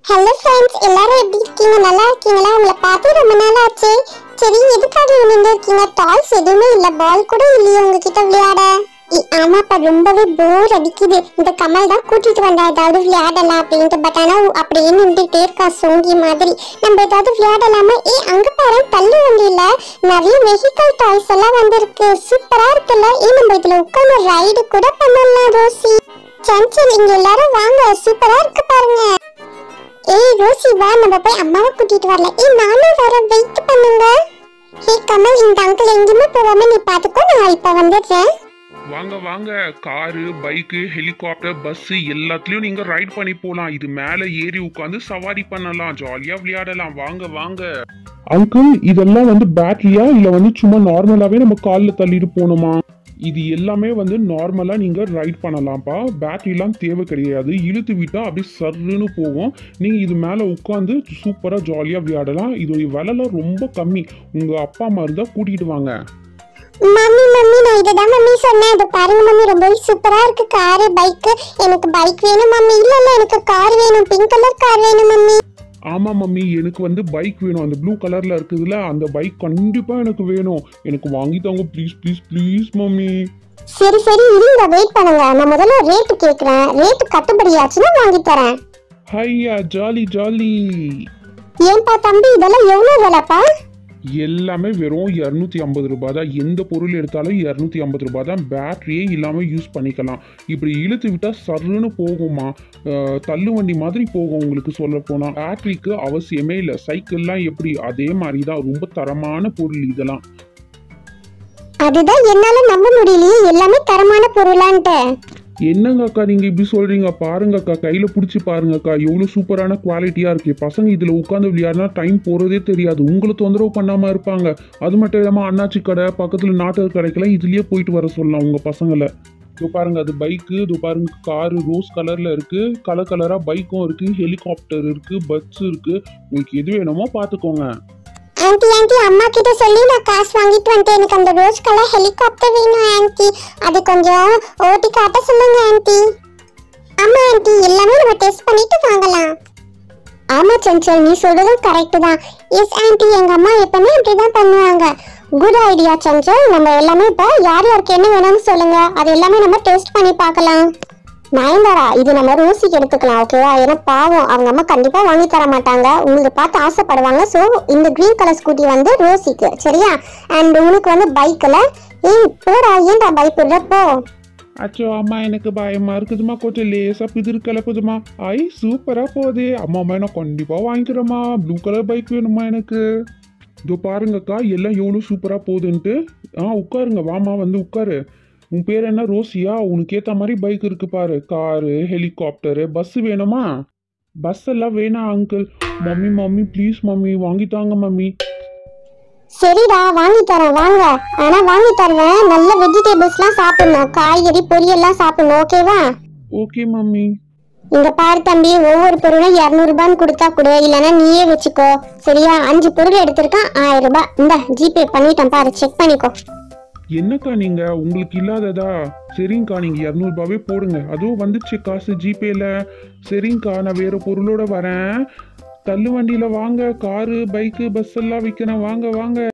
hello friends எல்லாரும் எப்படி இருக்கீங்க நல்லா இருக்கீங்களா உங்களை பார்த்து ரொம்ப நாள் ஆச்சு சரி எதுக்காக நின்று இருக்கீங்க டாய்ஸ் எதுவுமே இல்ல பால் கூட இல்லையே உங்ககிட்ட விளையாட இ- ஆமாப்பா ரொம்பவே போர் அடிக்குது இந்த கமல் தான் கூட்டிட்டு வந்தா ஏதாவது விளையாடலாம் அப்படின்ட்டு பட் ஆனா உ- அப்படியே நின்றுட்டே இருக்கா சோங்கி மாதிரி நம்ம ஏதாவது விளையாடலாமா ஏ அங்க பாரு தள்ளு வண்டியில நிறைய வெஹிக்கல் டாய்ஸ் எல்லாம் வந்திருக்கு சூப்பரா இருக்குல்ல ஏ நம்ம இதுல உட்காந்து ரைடு கூட பண்ணலாம் ரோசி சஞ்சல் இங்க எல்லாரும் வாங்க சூப்பரா இருக்கு பாருங்க ஏய் ரோசி வா நம்ம போய் அம்மாவை கூட்டிட்டு வரல ஏய் நானும் வரேன் வெயிட் பண்ணுங்க ஹே கமல் இந்த அங்கிள் எங்கேயுமே போகாம நீ பாத்துக்கோ நான் இப்ப வந்துடுறேன் வாங்க வாங்க காரு பைக்கு ஹெலிகாப்டர் பஸ் எல்லாத்துலயும் நீங்க ரைட் பண்ணி போலாம் இது மேல ஏறி உட்காந்து சவாரி பண்ணலாம் ஜாலியா விளையாடலாம் வாங்க வாங்க அங்கிள் இதெல்லாம் வந்து பேட்டரியா இல்ல வந்து சும்மா நார்மலாவே நம்ம கால்ல தள்ளிட்டு போகணுமா இது எல்லாமே வந்து நார்மலா நீங்க ரைட் பண்ணலாம்ப்பா பேட்டரிலாம் தேவை கிடையாது இழுத்து விட்டா அப்படியே சர்ருன்னு போகும் நீங்க இது மேல உட்காந்து சூப்பரா ஜாலியா விளையாடலாம் இதோட விலைலாம் ரொம்ப கம்மி உங்க அப்பா அம்மா இருந்தா கூட்டிட்டு வாங்க மம்மி மம்மி நான் இதை தான் மம்மி சொன்னேன் இது பாருங்க மம்மி ரொம்பவே சூப்பரா இருக்கு காரு பைக் எனக்கு பைக் வேணும் மம்மி இல்ல இல்ல எனக்கு கார் வேணும் பிங்க் கலர் கார் வேணும் மம்மி ஆமா மம்மி எனக்கு வந்து பைக் வேணும் அந்த ப்ளூ கலர்ல இருக்குதுல அந்த பைக் கண்டிப்பா எனக்கு வேணும் எனக்கு வாங்கி தாங்க ப்ளீஸ் ப்ளீஸ் ப்ளீஸ் மம்மி சரி சரி இருங்க வெயிட் பண்ணுங்க நான் முதல்ல ரேட்டு கேக்குறேன் ரேட்டு கட்டுப்படியாச்சுன்னா வாங்கி தரேன் ஹையா ஜாலி ஜாலி ஏன்பா தம்பி இதெல்லாம் எவ்வளவு விலைப்பா எல்லாமே வெறும் இரநூத்தி ஐம்பது ரூபாய் தான் எந்த பொருள் எடுத்தாலும் இரநூத்தி ஐம்பது ரூபாய் தான் பேட்டரியே இல்லாமல் யூஸ் பண்ணிக்கலாம் இப்படி இழுத்து விட்டால் சர்ருன்னு போகுமா அஹ், தள்ளு வண்டி மாதிரி போகும் உங்களுக்கு சொல்ல போனால் பேட்டரிக்கு அவசியமே இல்லை சைக்கிள்லாம் எப்படி அதே மாதிரி தான் ரொம்ப தரமான பொருள் இதெல்லாம் அதுதான் என்னால நம்ப முடியலையே எல்லாமே தரமான பொருளான்ட்டு என்னங்க அக்கா நீங்க இப்படி சொல்றீங்க பாருங்க அக்கா கையில புடிச்சு பாருங்க அக்கா எவ்வளவு சூப்பரான குவாலிட்டியா இருக்கு பசங்க இதுல உட்காந்து விளையாடினா டைம் போறதே தெரியாது உங்களை தொந்தரவு பண்ணாம இருப்பாங்க அது மட்டும் இல்லாம அண்ணாச்சி கடை பக்கத்துல நாட்டு கடைக்கெல்லாம் இதுலயே போயிட்டு வர சொல்லலாம் உங்க பசங்களை இதோ பாருங்க அது பைக்கு இதோ பாருங்க காரு ரோஸ் கலர்ல இருக்கு கலர் கலரா பைக்கும் இருக்கு ஹெலிகாப்டர் இருக்கு பஸ் இருக்கு உங்களுக்கு எது வேணுமோ பாத்துக்கோங்க ஆன்ட்டி ஆன்ட்டி அம்மா கிட்ட சொல்லி நான் காசு வாங்கிட்டு வந்துட்டேன் எனக்கு அந்த ரோஸ் கலர் ஹெலிகாப்டர் வேணும் ஆன்ட்டி அது கொஞ்சம் ஓட்டி காட்ட சொல்லுங்க ஆன்ட்டி ஆமா ஆன்ட்டி எல்லாமே நம்ம டெஸ்ட் பண்ணிட்டு வாங்கலாம் ஆமா சஞ்சல் நீ சொல்றதும் கரெக்ட் தான் எஸ் ஆன்ட்டி எங்க அம்மா எப்பவுமே இப்படிதான் பண்ணுவாங்க குட் ஐடியா சஞ்சல் நம்ம எல்லாமே இப்போ யார் யாருக்கு என்ன வேணும்னு சொல்லுங்க அது எல்லாமே நம்ம டெஸ்ட் பண்ணி பார்க்கலாம் நயன்தாரா இது நம்ம ரோசிக்கு எடுத்துக்கலாம் ஓகேவா ஏன்னா பாவம் அவங்க அம்மா கண்டிப்பா வாங்கி தர மாட்டாங்க உங்களுக்கு பார்த்து ஆசைப்படுவாங்க ஸோ இந்த கிரீன் கலர் ஸ்கூட்டி வந்து ரோசிக்கு சரியா அண்ட் உனக்கு வந்து பைக்கில் ஏய் போடா ஏன்டா பயப்படுற போ அச்சோ அம்மா எனக்கு பயமா இருக்குதுமா கொஞ்சம் லேசா பிதிர் கலப்புதுமா ஐ சூப்பரா போகுது அம்மா அம்மா நான் கண்டிப்பா வாங்கிக்கிறேம்மா ப்ளூ கலர் பைக் வேணுமா எனக்கு இதோ பாருங்கக்கா எல்லாம் எவ்வளோ சூப்பரா போகுதுன்ட்டு ஆ உட்காருங்க வாமா வந்து உட்காரு உன் பேர் என்ன ரோசியா உனக்கு ஏத்த மாதிரி பைக் இருக்கு பாரு காரு ஹெலிகாப்டரு பஸ் வேணுமா பஸ் எல்லாம் வேணாம் uncle mummy mummy please mummy வாங்கித்தாங்க மம்மி சரிடா வாங்கி தரேன் வாங்க ஆனா வாங்கி தருவேன் நல்ல வெஜிடபிள்ஸ்லாம் சாப்பிடணும் காய்கறி பொரியல்லாம் சாப்பிடணும் ஓகேவா ஓகே மம்மி இங்க பாரு தம்பி ஒவ்வொரு பொருளும் இரநூறுபான்னு கொடுத்தா கொடு இல்லைன்னா நீயே வச்சுக்கோ சரியா அஞ்சு பொருள் எடுத்திருக்கான் ஆயிரம் ரூபாய் இந்த ஜிபே பண்ணிட்டேன் பாரு செக் பண்ணிக்கோ என்னக்கா நீங்க உங்களுக்கு இல்லாததா சரிங்கக்கா நீங்க இரநூறுபாவே போடுங்க அதுவும் வந்துச்சு காசு ஜிபேல சரிங்கக்கா நான் வேற பொருளோட வரேன் தள்ளு வண்டியில வாங்க காரு பைக்கு பஸ் எல்லாம் விற்கிறேன் வாங்க வாங்க